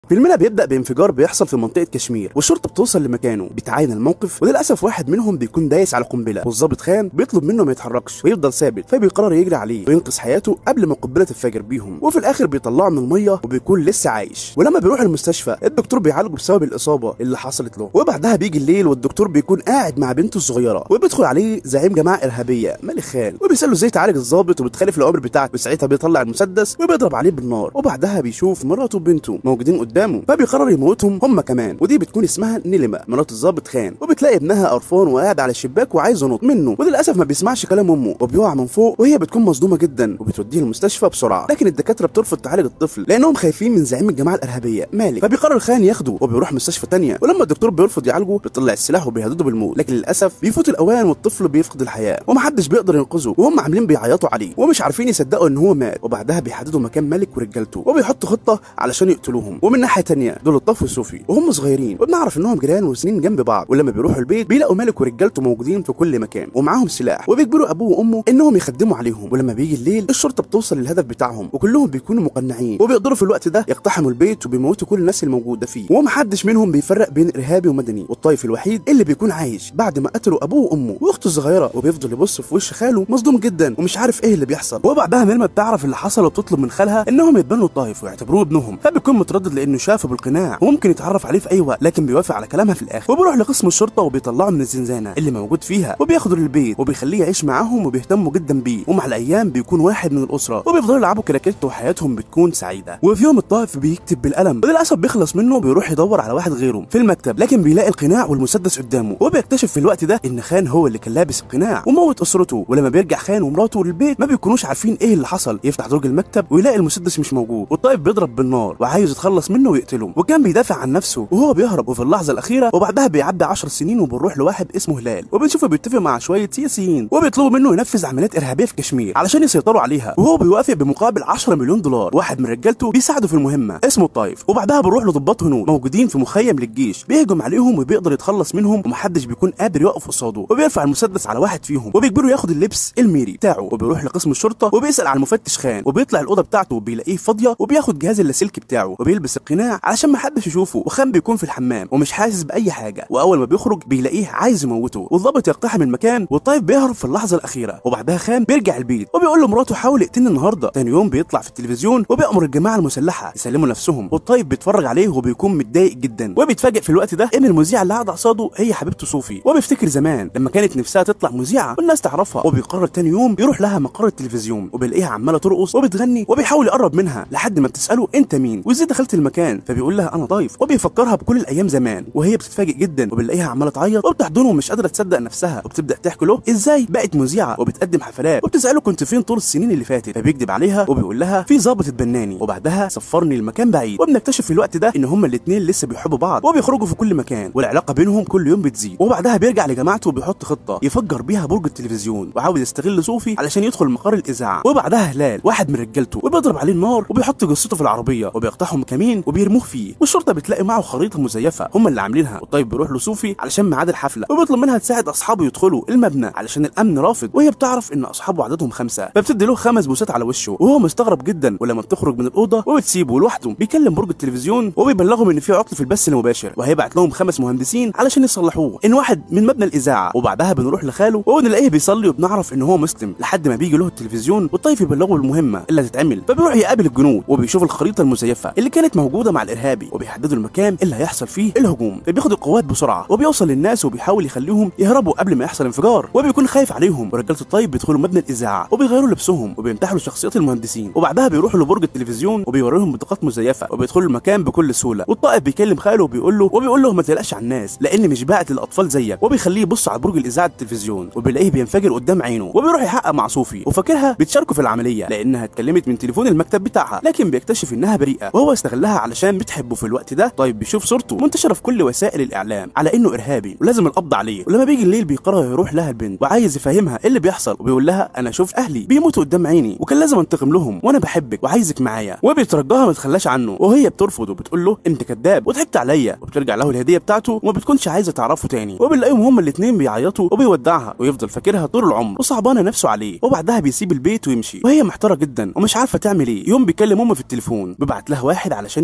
فيلمنا بيبدا بانفجار بيحصل في منطقه كشمير والشرطه بتوصل لمكانه بتعاين الموقف وللاسف واحد منهم بيكون دايس على قنبله والظابط خان بيطلب منه ما يتحركش ويفضل ثابت فبيقرر يجري عليه وينقذ حياته قبل ما القنبله تنفجر بيهم وفي الاخر بيطلعه من الميه وبيكون لسه عايش ولما بيروح المستشفى الدكتور بيعالجه بسبب الاصابه اللي حصلت له وبعدها بيجي الليل والدكتور بيكون قاعد مع بنته الصغيره وبيدخل عليه زعيم جماعه ارهابيه ملك خان وبيساله ازاي تعالج الظابط وبتخالف الاوامر بتاعته وساعتها بيطلع المسدس وبيضرب عليه بالنار وبعدها بيشوف مراته وبنته موجودين قدامه فبيقرر يموتهم هم كمان ودي بتكون اسمها نيلما مرات الظابط خان وبتلاقي ابنها قرفان وقاعد على الشباك وعايز ينط منه وللاسف ما بيسمعش كلام امه وبيقع من فوق وهي بتكون مصدومه جدا وبتوديه المستشفى بسرعه لكن الدكاتره بترفض تعالج الطفل لانهم خايفين من زعيم الجماعه الارهابيه مالك فبيقرر خان ياخده وبيروح مستشفى تانية ولما الدكتور بيرفض يعالجه بيطلع السلاح وبيهدده بالموت لكن للاسف بيفوت الاوان والطفل بيفقد الحياه ومحدش بيقدر ينقذه وهم عاملين بيعيطوا عليه ومش عارفين يصدقوا ان هو مات وبعدها بيحددوا مكان مالك ورجالته وبيحطوا خطه علشان يقتلوهم ومن ناحيه تانية دول الطف وصوفي وهم صغيرين وبنعرف انهم جيران وسنين جنب بعض ولما بيروحوا البيت بيلاقوا مالك ورجالته موجودين في كل مكان ومعاهم سلاح وبيجبروا ابوه وامه انهم يخدموا عليهم ولما بيجي الليل الشرطه بتوصل للهدف بتاعهم وكلهم بيكونوا مقنعين وبيقدروا في الوقت ده يقتحموا البيت وبيموتوا كل الناس الموجوده فيه ومحدش منهم بيفرق بين ارهابي ومدني والطايف الوحيد اللي بيكون عايش بعد ما قتلوا ابوه وامه واخته الصغيره وبيفضل يبص في وش خاله مصدوم جدا ومش عارف ايه اللي بيحصل وبعدها ميرما بتعرف اللي حصل وبتطلب من خالها انهم يتبنوا الطايف ويعتبروه ابنهم فبيكون متردد لانه شافه بالقناع وممكن يتعرف عليه في اي وقت لكن بيوافق على كلامها في الاخر وبيروح لقسم الشرطه وبيطلعه من الزنزانه اللي موجود فيها وبياخده للبيت وبيخليه يعيش معاهم وبيهتموا جدا بيه ومع الايام بيكون واحد من الاسره وبيفضلوا يلعبوا كراكيت وحياتهم بتكون سعيده وفي يوم الطائف بيكتب بالقلم وللاسف بيخلص منه وبيروح يدور على واحد غيره في المكتب لكن بيلاقي القناع والمسدس قدامه وبيكتشف في الوقت ده ان خان هو اللي كان لابس القناع وموت اسرته ولما بيرجع خان ومراته للبيت ما بيكونوش عارفين ايه اللي حصل يفتح درج المكتب ويلاقي المسدس مش موجود والطائف بيضرب بالنار وعايز يتخلص منه ويقتله وكان بيدافع عن نفسه وهو بيهرب وفي اللحظه الاخيره وبعدها بيعدي 10 سنين وبنروح لواحد اسمه هلال وبنشوفه بيتفق مع شويه سياسيين وبيطلبوا منه ينفذ عمليات ارهابيه في كشمير علشان يسيطروا عليها وهو بيوافق بمقابل 10 مليون دولار واحد من رجالته بيساعده في المهمه اسمه الطايف وبعدها بنروح لضباط هنود موجودين في مخيم للجيش بيهجم عليهم وبيقدر يتخلص منهم ومحدش بيكون قادر يقف قصاده وبيرفع المسدس على واحد فيهم وبيجبره ياخد اللبس الميري بتاعه وبيروح لقسم الشرطه وبيسال على المفتش خان وبيطلع الاوضه بتاعته وبيلاقيه فاضيه وبياخد جهاز اللاسلكي بتاعه وبيلبس القناع علشان محدش يشوفه وخان بيكون في الحمام ومش حاسس باي حاجه واول ما بيخرج بيلاقيه عايز يموته والضابط يقتحم المكان والطايف بيهرب في اللحظه الاخيره وبعدها خان بيرجع البيت وبيقول لمراته حاول اقتلني النهارده تاني يوم بيطلع في التلفزيون وبيامر الجماعه المسلحه يسلموا نفسهم والطايف بيتفرج عليه وبيكون متضايق جدا وبيتفاجئ في الوقت ده ان المذيعه اللي قاعده قصاده هي حبيبته صوفي وبيفتكر زمان لما كانت نفسها تطلع مذيعه والناس تعرفها وبيقرر تاني يوم يروح لها مقر التلفزيون وبيلاقيها عماله ترقص وبتغني وبيحاول يقرب منها لحد ما بتساله انت مين وازاي دخلت المكان فبيقول لها انا ضيف وبيفكرها بكل الايام زمان وهي بتتفاجئ جدا وبنلاقيها عماله تعيط وبتحضنه ومش قادره تصدق نفسها وبتبدا تحكي له ازاي بقت مذيعه وبتقدم حفلات وبتساله كنت فين طول السنين اللي فاتت فبيكذب عليها وبيقول لها في ظابط اتبناني وبعدها سفرني لمكان بعيد وبنكتشف في الوقت ده ان هما الاثنين لسه بيحبوا بعض وبيخرجوا في كل مكان والعلاقه بينهم كل يوم بتزيد وبعدها بيرجع لجماعته وبيحط خطه يفجر بيها برج التلفزيون وعاوز يستغل صوفي علشان يدخل مقر الاذاعه وبعدها هلال واحد من رجالته وبيضرب عليه النار وبيحط جثته في العربيه وبيقطعهم كمين وبيرموه فيه والشرطه بتلاقي معه خريطه مزيفه هم اللي عاملينها والطيب بيروح لصوفي علشان ميعاد الحفله وبيطلب منها تساعد اصحابه يدخلوا المبنى علشان الامن رافض وهي بتعرف ان اصحابه عددهم خمسه فبتدي له خمس بوسات على وشه وهو مستغرب جدا ولما بتخرج من الاوضه وبتسيبه لوحده بيكلم برج التلفزيون وبيبلغهم ان في عطل في البث المباشر وهيبعت لهم خمس مهندسين علشان يصلحوه ان واحد من مبنى الاذاعه وبعدها بنروح لخاله ونلاقيه بيصلي وبنعرف ان هو مسلم لحد ما بيجي له التلفزيون والطيف يبلغه المهمه اللي هتتعمل فبيروح يقابل الجنود وبيشوف الخريطه المزيفه اللي كانت موجوده مع الارهابي وبيحددوا المكان اللي هيحصل فيه الهجوم فبياخد القوات بسرعه وبيوصل للناس وبيحاول يخليهم يهربوا قبل ما يحصل انفجار وبيكون خايف عليهم ورجاله الطيب بيدخلوا مبنى الاذاعه وبيغيروا لبسهم وبيمتحنوا شخصيات المهندسين وبعدها بيروحوا لبرج التلفزيون وبيوريهم بطاقات مزيفه وبيدخلوا المكان بكل سهوله والطائف بيكلم خاله وبيقول له وبيقول له ما تقلقش على الناس لان مش باعت للاطفال زيك وبيخليه يبص على برج الاذاعه التلفزيون وبيلاقيه بينفجر قدام عينه وبيروح يحقق مع صوفي وفاكرها بتشاركه في العمليه لانها اتكلمت من تليفون المكتب بتاعها لكن بيكتشف انها بريئه وهو استغلها علشان بتحبه في الوقت ده طيب بيشوف صورته منتشره في كل وسائل الاعلام على انه ارهابي ولازم القبض عليه ولما بيجي الليل بيقرر يروح لها البنت وعايز يفهمها ايه اللي بيحصل وبيقول لها انا شفت اهلي بيموتوا قدام عيني وكان لازم انتقم لهم وانا بحبك وعايزك معايا وبيترجاها ما تخلاش عنه وهي بترفض وبتقول له انت كذاب وضحكت عليا وبترجع له الهديه بتاعته وما بتكونش عايزه تعرفه تاني وبنلاقيهم هما الاثنين بيعيطوا وبيودعها ويفضل فاكرها طول العمر وصعبانه نفسه عليه وبعدها بيسيب البيت ويمشي وهي محتاره جدا ومش عارفه تعمل ايه يوم بيكلم امه في التليفون بيبعت لها واحد علشان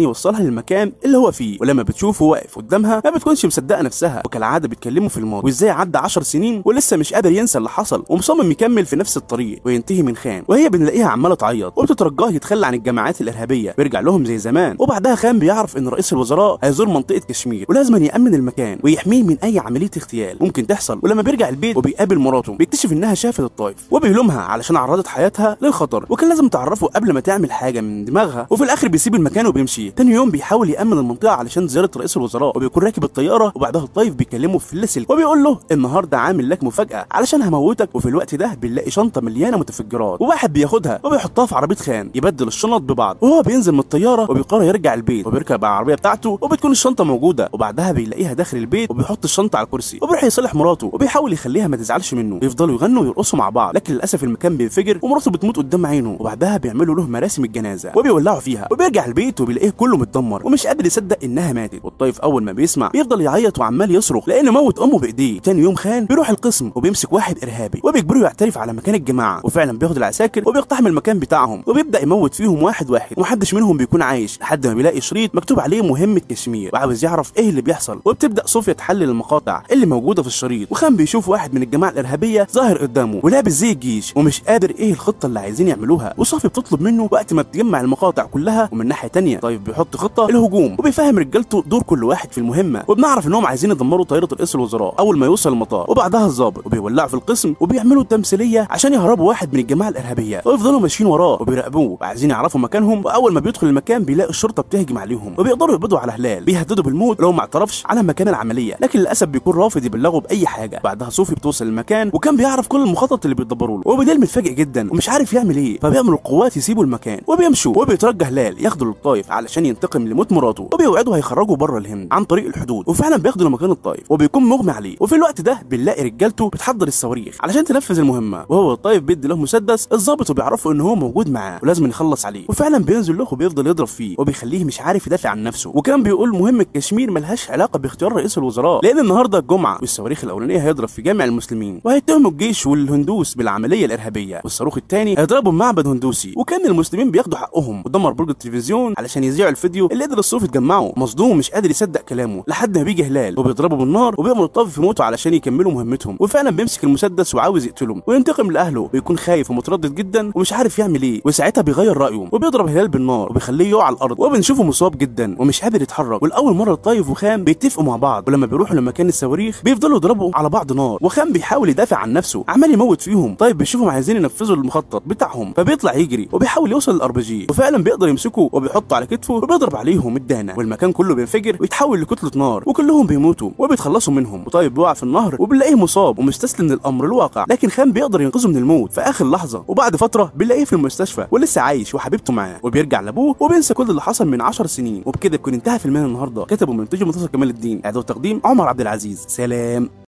يوصلها للمكان اللي هو فيه ولما بتشوفه واقف قدامها ما بتكونش مصدقه نفسها وكالعاده بيتكلموا في الماضي وازاي عدى 10 سنين ولسه مش قادر ينسى اللي حصل ومصمم يكمل في نفس الطريق وينتهي من خان وهي بنلاقيها عماله تعيط وبتترجاه يتخلى عن الجماعات الارهابيه ويرجع لهم زي زمان وبعدها خان بيعرف ان رئيس الوزراء هيزور منطقه كشمير ولازم يامن المكان ويحميه من اي عمليه اغتيال ممكن تحصل ولما بيرجع البيت وبيقابل مراته بيكتشف انها شافت الطائف وبيلومها علشان عرضت حياتها للخطر وكان لازم تعرفه قبل ما تعمل حاجه من دماغها وفي الاخر بيسيب المكان وبيمشي تاني يوم بيحاول يامن المنطقه علشان زياره رئيس الوزراء وبيكون راكب الطياره وبعدها الطيف بيكلمه في اللاسلكي وبيقول له النهارده عامل لك مفاجاه علشان هموتك وفي الوقت ده بنلاقي شنطه مليانه متفجرات وواحد بياخدها وبيحطها في عربيه خان يبدل الشنط ببعض وهو بينزل من الطياره وبيقرر يرجع البيت وبيركب على العربيه بتاعته وبتكون الشنطه موجوده وبعدها بيلاقيها داخل البيت وبيحط الشنطه على الكرسي وبيروح يصالح مراته وبيحاول يخليها ما تزعلش منه ويفضلوا يغنوا ويرقصوا مع بعض لكن للاسف المكان بينفجر ومراته بتموت قدام عينه وبعدها بيعملوا له مراسم الجنازه وبيولعوا فيها وبيرجع البيت وبيلاقيه كله متدمر ومش قادر يصدق انها ماتت والطيف اول ما بيسمع بيفضل يعيط وعمال يصرخ لان موت امه بايديه تاني يوم خان بيروح القسم وبيمسك واحد ارهابي وبيجبره يعترف على مكان الجماعه وفعلا بياخد العساكر وبيقتحم المكان بتاعهم وبيبدا يموت فيهم واحد واحد ومحدش منهم بيكون عايش لحد ما بيلاقي شريط مكتوب عليه مهمه كشمير وعاوز يعرف ايه اللي بيحصل وبتبدا صوفيا تحلل المقاطع اللي موجوده في الشريط وخان بيشوف واحد من الجماعه الارهابيه ظاهر قدامه ولابس زي الجيش ومش قادر ايه الخطه اللي عايزين يعملوها وصافي بتطلب منه وقت ما بتجمع المقاطع كلها ومن ناحيه تانية طيب بيحط خطه الهجوم وبيفهم رجالته دور كل واحد في المهمه وبنعرف انهم عايزين يدمروا طياره رئيس الوزراء اول ما يوصل المطار وبعدها الظابط وبيولعوا في القسم وبيعملوا تمثيليه عشان يهربوا واحد من الجماعه الارهابيه ويفضلوا ماشيين وراه وبيراقبوه وعايزين يعرفوا مكانهم واول ما بيدخل المكان بيلاقي الشرطه بتهجم عليهم وبيقدروا يقبضوا على هلال بيهددوا بالموت لو ما اعترفش على مكان العمليه لكن للاسف بيكون رافض يبلغوا باي حاجه بعدها صوفي بتوصل المكان وكان بيعرف كل المخطط اللي بيدبروا له وبدال متفاجئ جدا ومش عارف يعمل ايه فبيعمل القوات يسيبوا المكان وبيمشوا وبيترجى هلال ياخدوا للطايف علشان ينتقم لموت مراته وبيوعدوا هيخرجوا بره الهند عن طريق الحدود وفعلا بياخدوا لمكان الطايف وبيكون مغمى عليه وفي الوقت ده بنلاقي رجالته بتحضر الصواريخ علشان تنفذ المهمه وهو الطايف بيدي له مسدس الظابط وبيعرفوا ان هو موجود معاه ولازم يخلص عليه وفعلا بينزل له وبيفضل يضرب فيه وبيخليه مش عارف يدافع عن نفسه وكان بيقول مهمه كشمير ملهاش علاقه باختيار رئيس الوزراء لان النهارده الجمعه والصواريخ الاولانيه هيضرب في جامع المسلمين وهيتهموا الجيش والهندوس بالعمليه الارهابيه والصاروخ الثاني هيضربوا معبد هندوسي وكان المسلمين بياخدوا حقهم ودمر برج التلفزيون علشان يذيعوا الفيديو اللي قدر الصوف يتجمعوا مصدوم مش قادر يصدق كلامه لحد ما بيجي هلال وبيضربه بالنار وبيأمر الطاف في موته علشان يكملوا مهمتهم وفعلا بيمسك المسدس وعاوز يقتلهم وينتقم لاهله بيكون خايف ومتردد جدا ومش عارف يعمل ايه وساعتها بيغير رايه وبيضرب هلال بالنار وبيخليه يقع على الارض وبنشوفه مصاب جدا ومش قادر يتحرك والاول مره الطايف وخام بيتفقوا مع بعض ولما بيروحوا لمكان الصواريخ بيفضلوا يضربوا على بعض نار وخام بيحاول يدافع عن نفسه عمال يموت فيهم طيب بيشوفهم عايزين ينفذوا المخطط بتاعهم فبيطلع يجري وبيحاول يوصل للار جي وفعلا بيقدر يمسكه وبيحطه على كتفه وبيضرب عليهم الدانه والمكان كله بينفجر ويتحول لكتله نار وكلهم بيموتوا وبيتخلصوا منهم وطيب بيقع في النهر وبنلاقيه مصاب ومستسلم للامر الواقع لكن خان بيقدر ينقذه من الموت في اخر لحظه وبعد فتره بنلاقيه في المستشفى ولسه عايش وحبيبته معاه وبيرجع لابوه وبينسى كل اللي حصل من 10 سنين وبكده يكون انتهى فيلمنا النهارده كتب ومنتج منتصر كمال الدين اعداد وتقديم عمر عبد العزيز سلام